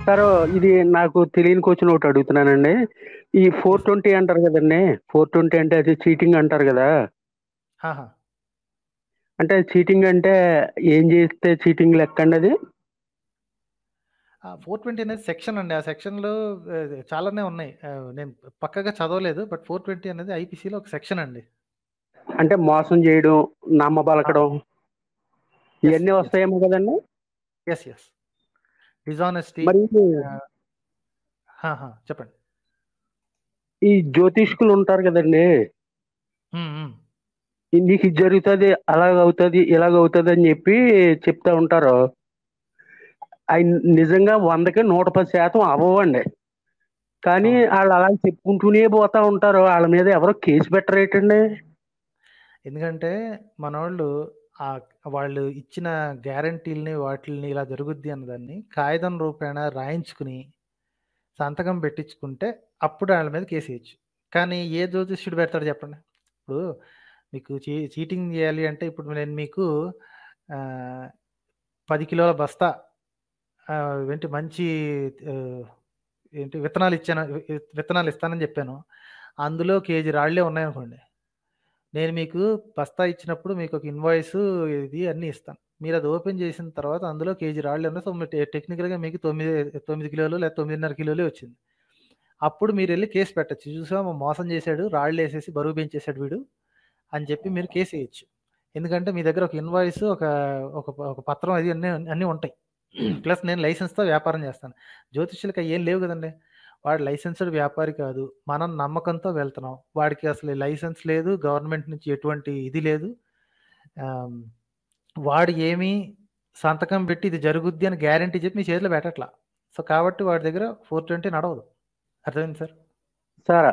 Sir ఇది నాకు తెలియని క్వశ్చన్ ఒకటి అడుగుతున్నానండి ఈ ఫోర్ ట్వంటీ అంటారు కదండి ఫోర్ ట్వంటీ అంటే అది చీటింగ్ అంటారు కదా ఆహా. అంటే చీటింగ్ అంటే ఏం చేస్తే చీటింగ్ లెక్క అండి అది ఆ ఫోర్ ట్వంటీ అనేది సెక్షన్ అండి ఆ సెక్షన్లో ఆ, చాలానే ఉన్నాయి ఆ, నేను పక్కగా చదవలేదు బట్ ఫోర్ ట్వంటీ అనేది ఐపీసీలో ఒక సెక్షన్ అండి అంటే మోసం చేయడం నమ్మబలకడం ఇవన్నీ yes. వస్తాయేమో కదండి ఎస్ ఎస్ డిజానెస్టీ మరి చెప్పండి ఈ జ్యోతిష్కులు ఉంటారు కదండి ఉమ్, ఉమ్. ఈ నీకు ఇది జరుగుతుంది అలాగ అవుతుంది ఇలాగ అవుతుంది అని చెప్పి చెప్తా ఉంటారు అవి నిజంగా వందకి నూట పది శాతం అవ్వండి కానీ అవును. వాళ్ళు అలా చెప్పుకుంటూనే పోతా ఉంటారు వాళ్ళ మీద ఎవరో కేసు పెట్టరేటండి ఎందుకంటే మనోళ్ళు ఆ వాళ్ళు ఇచ్చిన గ్యారంటీలని వాటిల్ని ఇలా జరుగుద్ది అన్నదాన్ని కాగితం రూపేణ రాయించుకుని సంతకం పెట్టించుకుంటే అప్పుడు వాళ్ళ మీద కేసు వేయచ్చు కానీ ఏ జ్యోతిష్యుడు పెడతాడు చెప్పండి ఇప్పుడు మీకు చీ చీటింగ్ చేయాలి అంటే ఇప్పుడు నేను మీకు ఆ, పది కిలోల బస్తా ఆ, ఏంటి మంచి ఆ, ఏంటి విత్తనాలు ఇచ్చాను వి- విత్తనాలు ఇస్తానని చెప్పాను అందులో కేజీ రాళ్లే ఉన్నాయనుకోండి నేను మీకు బస్తా ఇచ్చినప్పుడు మీకు ఒక ఇన్వాయిస్ ఇది అన్నీ ఇస్తాను మీరు అది ఓపెన్ చేసిన తర్వాత అందులో కేజీ రాళ్ళు ఉన్నాయి సో మీరు టెక్నికల్గా మీకు తొమ్మిది తొమ్మిది కిలోలు లేదా తొమ్మిదిన్నర కిలోలే వచ్చింది అప్పుడు మీరు వెళ్ళి కేసు పెట్టచ్చు చూసా మోసం చేశాడు రాళ్ళు వేసేసి బరువు పెంచేశాడు వీడు అని చెప్పి మీరు కేసు వేయచ్చు ఎందుకంటే మీ దగ్గర ఒక ఇన్వాయిస్ ఒక ఒక ఒక పత్రం అది అన్నీ అన్నీ ఉంటాయి ప్లస్ నేను లైసెన్స్తో వ్యాపారం చేస్తాను జ్యోతిష్యులకి అవి ఏం లేవు కదండి వాడు లైసెన్స్డ్ వ్యాపారి కాదు మనం నమ్మకంతో వెళ్తున్నాం వాడికి అసలు లైసెన్స్ లేదు గవర్నమెంట్ నుంచి ఎటువంటి ఇది లేదు ఆమ్, వాడు ఏమీ సంతకం పెట్టి ఇది జరుగుద్ది అని గ్యారంటీ చెప్పి మీ చేతిలో పెట్టట్లా సో కాబట్టి వాడి దగ్గర ఫోర్ ట్వంటీ నడవదు అర్థమైంది సార్ సార్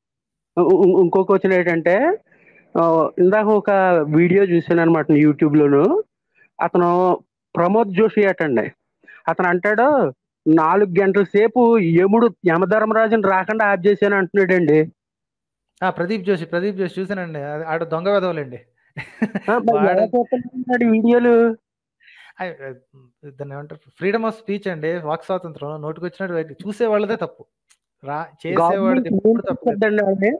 ఇ- ఇ- ఇంకో క్వశ్చన్ ఏంటంటే ఆ, ఇందాక ఒక వీడియో చూసాను అనమాట యూట్యూబ్లోను అతను ప్రమోద్ జోషి అటండి అతను అంటాడు నాలుగు గంటల సేపు యముడు యమధర్మరాజుని రాకుండా ఆఫ్ చేశాను అంటున్నాడండి ఆ, ప్రదీప్ జోషి ప్రదీప్ జోషి చూసానండి అది- ఆడ దొంగ వెదవలేండి ఆ, మరి వాడు ఎలా చేస్తున్నాడు వీడియోలు ఆ, ఆ, దాన్ని ఏమంటారు ఫ్రీడమ్ ఆఫ్ స్పీచ్ అండి వాక్ స్వాతంత్రం నోటికి వచ్చినట్టు బయటికి చూసే వాళ్ళదే తప్పు రా చేసేవాడిది గవర్నమెంట్ ఏం ఎప్పుడు తప్పు లేదు చేస్తుందండి ఆవిడ?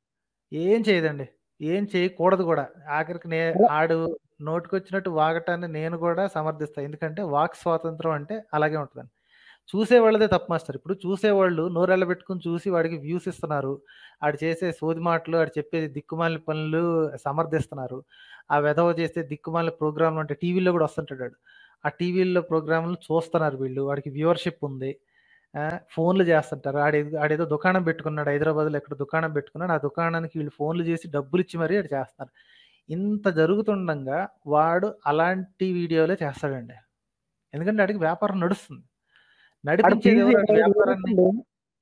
ఏం చేయదండి ఏం చేయకూడదు కూడా ఆఖరికి నే ఆడు నోటికొచ్చినట్టు వాగటాన్ని నేను కూడా సమర్థిస్తాను ఎందుకంటే వాక్ స్వాతంత్రం అంటే అలాగే ఉంటుందండి చూసేవాళ్ళదే తప్పు మాస్టర్ ఇప్పుడు చూసేవాళ్ళు నోరెళ్ళ పెట్టుకుని చూసి వాడికి వ్యూస్ ఇస్తున్నారు ఆడు చేసే సోది మాటలు ఆడు చెప్పే దిక్కుమాలిన పనులు సమర్థిస్తున్నారు ఆ వెధవ చేసే దిక్కుమాలిన ప్రోగ్రాంలు అంటే టీవీలో కూడా వస్తుంటాడు వాడు. ఆ టీవీల్లో ప్రోగ్రాంలు చూస్తున్నారు వీళ్ళు వాడికి వ్యూవర్షిప్ ఉంది ఆ, ఫోన్లు చేస్తుంటారు ఆడేదో ఆడేదో దుకాణం పెట్టుకున్నాడు హైదరాబాద్లో ఎక్కడ దుకాణం పెట్టుకున్నాడు ఆ దుకాణానికి వీళ్ళు ఫోన్లు చేసి డబ్బులు ఇచ్చి మరీ ఆడు చేస్తున్నారు ఇంత జరుగుతుండగా వాడు అలాంటి వీడియోలే చేస్తాడండి ఎందుకంటే ఆడికి వ్యాపారం నడుస్తుంది ఆడ నడిపించేది ఫీజు ఎవరు ఆడి ఇరవై ఐదు వేలు వ్యాపారాన్ని అటండి.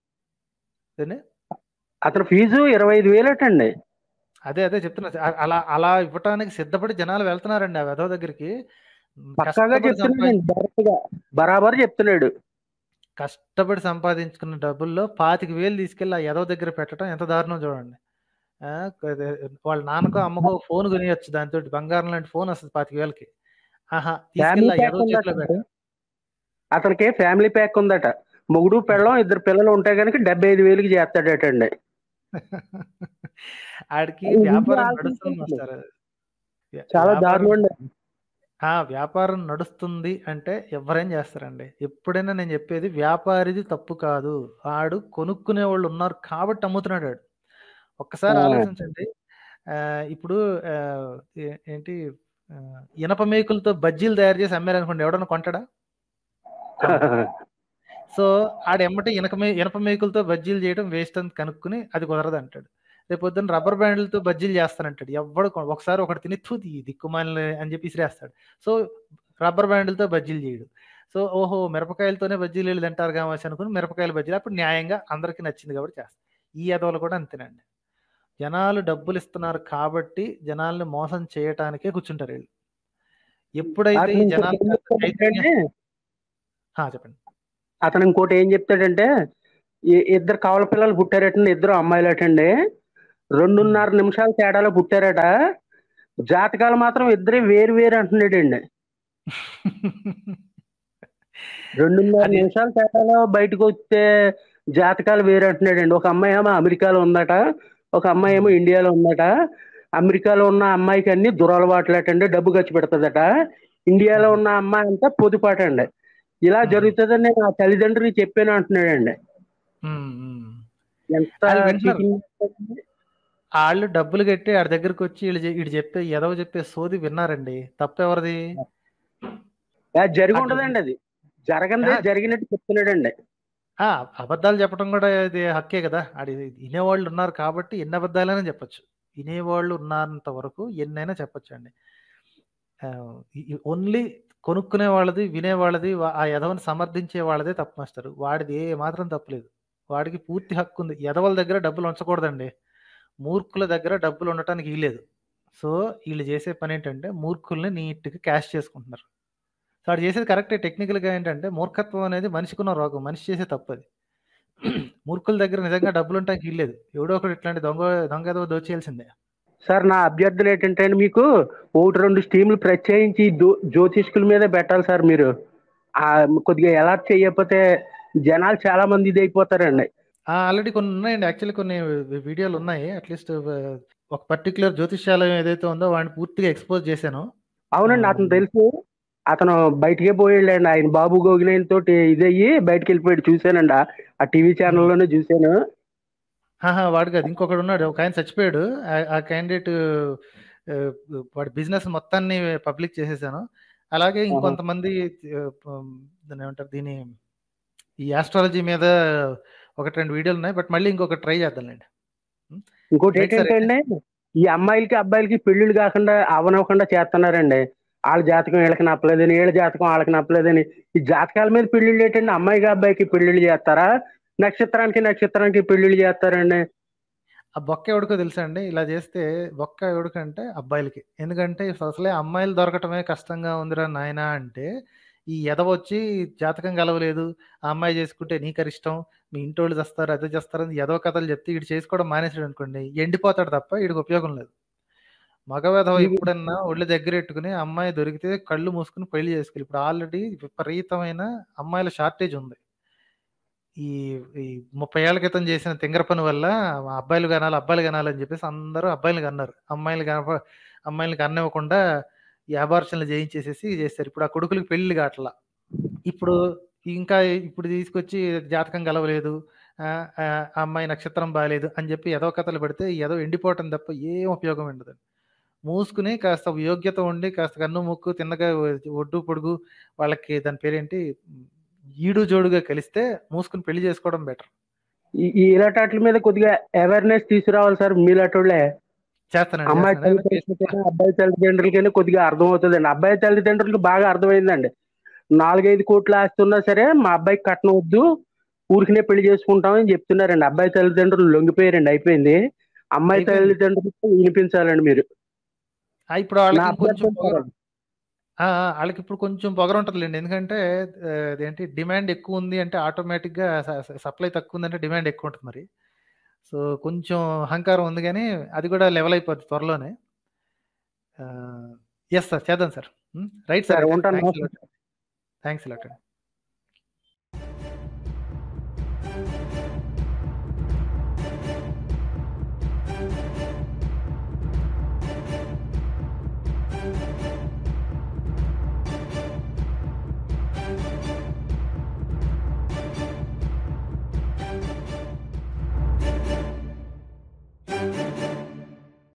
అదేనే? అతని ఫీజు ఇరవై ఐదు వేలు అటండి అదే అదే చెప్తున్నా అ- అలా అలా ఇవ్వటానికి సిద్ధపడి జనాలు వెళ్తున్నారండి ఆ వెధవ దగ్గరికి ఉమ్, పక్కాగా కష్టపడి సంపాదించు చెప్తున్నాడు డైరెక్ట్ గా బరాబర్ చెప్తున్నాడు కష్టపడి సంపాదించుకున్న డబ్బుల్లో పాతిక వేలు తీసుకెళ్ళి ఆ ఎదవ దగ్గర పెట్టడం ఎంత దారుణం చూడండి ఆ, అదే, వాళ్ళ నాన్నకో అమ్మకో ఫోన్ కొనియచ్చు దాంతో బంగారం లాంటి ఫోన్ వస్తుంది పాతిక వేలకి ఆహా ఫ్యామిలీ తీసుకెళ్ళి ఆ ప్యాక్ ఎదవ చేతిలో ఉందట పెట్ట అతనికి ఫ్యామిలీ ప్యాక్ ఉందట మొగుడు పెళ్ళం ఇద్దరు పిల్లలు ఉంటే కనుక డెబ్బై ఐదు వేలకి చేస్తాడటండి ఆడికి అది వీడియో వ్యాపారం ఆల్రెడీ నడుస్తుంది చూసాను. మాస్టర్ వ్య- చాలా వ్యాపారం దారుణం అండి ఆ వ్యాపారం నడుస్తుంది అంటే ఎవరేం చేస్తారండి ఎప్పుడైనా నేను చెప్పేది వ్యాపారిది తప్పు కాదు ఆడు కొనుక్కునే వాళ్ళు ఉన్నారు కాబట్టి అమ్ముతున్నాడు ఆడు ఒక్కసారి ఆ. ఆలోచించండి ఆ, ఇప్పుడు ఆ, ఏ- ఏంటి ఆ, ఇనప మేకులతో బజ్జీలు తయారు చేసి అమ్మారనుకోండి ఎవడన్నా కొంటాడా కొనడు. సో ఆడ ఎమ్మటే ఇనక మే ఇనప మేకులతో బజ్జీలు చేయడం వేస్ట్ అని కనుక్కుని అది కుదరదు అంటాడు రేపు పొద్దున్న రబ్బర్ బ్యాండ్లతో బజ్జీలు చేస్తానంటాడు ఎవడు కొన- ఒకసారి ఒకటి తిని తూ ఈ దిక్కుమాలి అని చెప్పి ఇసిరేస్తాడు సో రబ్బర్ బ్యాండ్లతో బజ్జీలు చేయడు సో ఓహో మిరపకాయలతోనే బజ్జీలు వెళ్ళి తింటారు కావచ్చు అనుకుని మిరపకాయల బజ్జీలు అప్పుడు న్యాయంగా అందరికీ నచ్చింది కాబట్టి చేస్తారు ఈ ఎదవలు కూడా అంతేనండి జనాలు డబ్బులు ఇస్తున్నారు కాబట్టి జనాల్ని మోసం చేయటానికే కూర్చుంటారు వీళ్ళు ఎప్పుడైతే అతను ఈ ఇంకోటి జనాలు ఏం చెప్తాడంటే హా, చెప్పండి అతను ఇంకోటి ఏం చెప్తాడంటే ఈ ఇద్దరు కవల పిల్లలు పుట్టారటండి ఇద్దరు అమ్మాయిలు అటండి రెండున్నర నిమిషాల తేడాలో పుట్టారట జాతకాలు మాత్రం ఇద్దరే వేరు వేరు అంటున్నాడండి రెండున్నర అది నిమిషాల తేడాలో బయటకు వస్తే జాతకాలు వేరే అంటున్నాడండి ఒక అమ్మాయి ఏమో అమెరికాలో ఉందట ఒక అమ్మాయి ఏమో ఉమ్, ఇండియాలో ఉందట అమెరికాలో ఉన్న అమ్మాయికి అన్ని దురలవాట్లటండి డబ్బు ఖర్చు పెడుతుందట ఇండియాలో ఉమ్, ఉన్న అమ్మాయి అంతా పొదుపాట అండి ఇలా ఉమ్, జరుగుతుందని నేను ఆ తల్లిదండ్రులు చెప్పాను అంటున్నాడండి ఉమ్, ఉమ్. ఎంత వాళ్ళు వింటున్నారు చీటింగ్ వాళ్ళు డబ్బులు కట్టి ఆడి దగ్గరికి వచ్చి వీళ్ళు చె- వీడు చెప్పే ఎదవ చెప్పే సోది విన్నారండి తప్పు ఎవరిది జరిగి ఆ ఉండదండి అది జరగందే ఆ, జరిగినట్టు చెప్తున్నాడండి ఆ, అబద్ధాలు చెప్పడం కూడా ఇది హక్కే కదా అది వినేవాళ్ళు ఉన్నారు కాబట్టి ఎన్ని అబద్ధాలైనా చెప్పొచ్చు వినేవాళ్ళు ఉన్నంత వరకు ఎన్నైనా చెప్పొచ్చు అండి ఓన్లీ కొనుక్కునే వాళ్ళది వినే వాళ్ళది వా- ఆ ఎదవని సమర్థించే వాళ్ళదే తప్పు మాస్టర్ వాడిది ఏ మాత్రం తప్పులేదు వాడికి పూర్తి హక్కు ఉంది ఎదవల దగ్గర డబ్బులు ఉంచకూడదండి మూర్ఖుల దగ్గర డబ్బులు ఉండటానికి వీలేదు సో వీళ్ళు చేసే పని ఏంటంటే మూర్ఖుల్ని నీట్గా క్యాష్ చేసుకుంటున్నారు సో వాడు చేసేది కరెక్టే టెక్నికల్గా ఏంటంటే మూర్ఖత్వం అనేది మనిషికున్న రోగం మనిషి చేసే తప్పు అది మూర్ఖుల దగ్గర నిజంగా డబ్బులు ఉంటానికి వీల్లేదు ఎవడో ఒకటి ఇట్లాంటి దొంగ దొంగ ఏదో దోచేయాల్సిందే సార్ నా అభ్యర్థన ఏంటంటే అండి మీకు ఒకటి రెండు స్టీములు ప్రత్యేకించి జ్యో- జ్యోతిష్కుల మీద పెట్టాలి సార్ మీరు ఆ కొద్దిగా ఎలా చేయకపోతే జనాలు చాలా మంది ఇది అయిపోతారండి ఆల్రెడీ కొన్ని ఉన్నాయండి యాక్చువల్లీ కొన్ని వి- వీడియోలు ఉన్నాయి అట్లీస్ట్ ఒక పర్టికులర్ జ్యోతిష్యాలయం ఏదైతే ఉందో వాడిని పూర్తిగా ఎక్స్పోజ్ చేశాను అవునండి అతను తెలుసు అతను బయటికే పోయాడండి ఆయన బాబు గోగినేని తోటి ఇదయ్యి బయటికి వెళ్ళిపోయాడు చూశానండి ఆ- ఆ టీవీ ఛానల్లోనే చూశాను ఆహా, వాడు కాదు ఇంకొకడు ఉన్నాడు ఒక ఆయన చచ్చిపోయాడు ఆ- ఆ క్యాండిడేట్ వాడి బిజినెస్ మొత్తాన్ని పబ్లిక్ చేసేసాను అలాగే ఆహా. ఇంకొంతమంది ఆ, ఉమ్, దాన్ని ఏమంటారు దీని ఈ ఆస్ట్రాలజీ మీద ఒకటి రెండు వీడియోలు ఉన్నాయి బట్ మళ్ళీ ఇంకొక ట్రై చేద్దాంలేండి ఇంకోటి రైట్ సార్ ఏంటంటే అండి ఈ అమ్మాయిలకి అబ్బాయిలకి పెళ్లిళ్ళు కాకుండా అవనవకుండా చేస్తున్నారండి వాళ్ళ జాతకం వీళ్ళకి నప్పలేదని వీళ్ళ జాతకం వాళ్ళకి నప్పలేదని ఈ జాతకాల మీద పెళ్లిళ్ళు ఏంటండి అమ్మాయికి అబ్బాయికి పెళ్లిళ్ళు చేస్తారా నక్షత్రానికి నక్షత్రానికి పెళ్లిళ్ళు చేస్తారండి ఆ బొక్క ఎవడికో తెలుసా అండి ఇలా చేస్తే బొక్క ఎవడికంటే అబ్బాయిలకి ఎందుకంటే అసలే అమ్మాయిలు దొరకటమే కష్టంగా ఉందిరా నాయనా అంటే ఈ ఎదవ వచ్చి జాతకం కలవలేదు ఆ అమ్మాయి చేసుకుంటే నీకు అరిష్టం మీ ఇంటోళ్ళు చేస్తారు అదే చేస్తారని ఎదవ కథలు చెప్తే వీడు చేసుకోవడం మానేసాడు అనుకోండి ఎండిపోతాడు తప్ప వీడికి ఉపయోగం లేదు మగవేధవ ఈ- ఎప్పుడన్నా ఒళ్ళు దగ్గర పెట్టుకుని అమ్మాయి దొరికితే కళ్ళు మూసుకుని పెళ్లి చేసుకోవాలి ఇప్పుడు ఆల్రెడీ విపరీతమైన అమ్మాయిల షార్టేజ్ ఉంది ఈ ఈ ముప్పై ఏళ్ల క్రితం చేసిన తింగర పని వల్ల ఆ అబ్బాయిలు కనాలి అబ్బాయిలు కనాలి అని చెప్పేసి అందరూ అబ్బాయిలు కన్నారు అమ్మాయిలు కనప అమ్మాయిలు కనివ్వకుండా ఈ అబార్షన్లు చేయించేసేసి చేస్తారు ఇప్పుడు ఆ కొడుకులకు పెళ్లి కావట్లా ఇప్పుడు ఇంకా ఇప్పుడు తీసుకొచ్చి జాతకం కలవలేదు ఆ, ఆ ఆ అమ్మాయి నక్షత్రం బాగాలేదు అని చెప్పి ఏదో కథలు పెడితే ఏదో ఎండిపోవటం తప్ప ఏం ఉపయోగం ఉండదు మూసుకుని కాస్త యోగ్యత ఉండి కాస్త కన్ను ముక్కు తిన్నగా ఒడ్డు పొడుగు వాళ్ళకి దాని పేరేంటి ఈడు జోడుగా కలిస్తే మూసుకుని పెళ్లి చేసుకోవడం బెటర్ ఈ ఈ ఇలాంటి మీద కొద్దిగా అవేర్నెస్ తీసుకురావాలి సార్ మీలాటోళ్ళే చేస్తానండి అమ్మాయి చేస్తానండి తల్లిదండ్రులకైనా అబ్బాయి తల్లిదండ్రులకైనా కొద్దిగా అర్థం అవుతుందండి అబ్బాయి తల్లిదండ్రులకు బాగా అర్థమైందండి నాలుగైదు కోట్లు ఆస్తున్నా సరే మా అబ్బాయికి కట్నం వద్దు ఊరికినే పెళ్లి చేసుకుంటామని చెప్తున్నారండి అబ్బాయి తల్లిదండ్రులు లొంగిపోయారండి అయిపోయింది అమ్మాయి అయిపోయింది. తల్లిదండ్రులకు వినిపించాలండి మీరు ఆ, ఇప్పుడు నా వాళ్ళకి కొంచెం అభ్యర్థన పొగరు సార్. ఆ, ఆ, వాళ్ళకి ఇప్పుడు కొంచెం పొగరు ఉంటుందిలేండి ఎందుకంటే ఆ, అదేంటి డిమాండ్ ఎక్కువ ఉంది అంటే ఆటోమేటిక్గా సప్లై తక్కువ ఉందంటే డిమాండ్ ఎక్కువ ఉంటుంది మరి సో కొంచెం అహంకారం ఉంది కానీ అది కూడా లెవెల్ అయిపోద్ది త్వరలోనే ఎస్ సార్ చేద్దాం సార్ రైట్ సార్ సరే, ఉంటాను. థ్యాంక్స్ థ్యాంక్స్ లాట్ అండి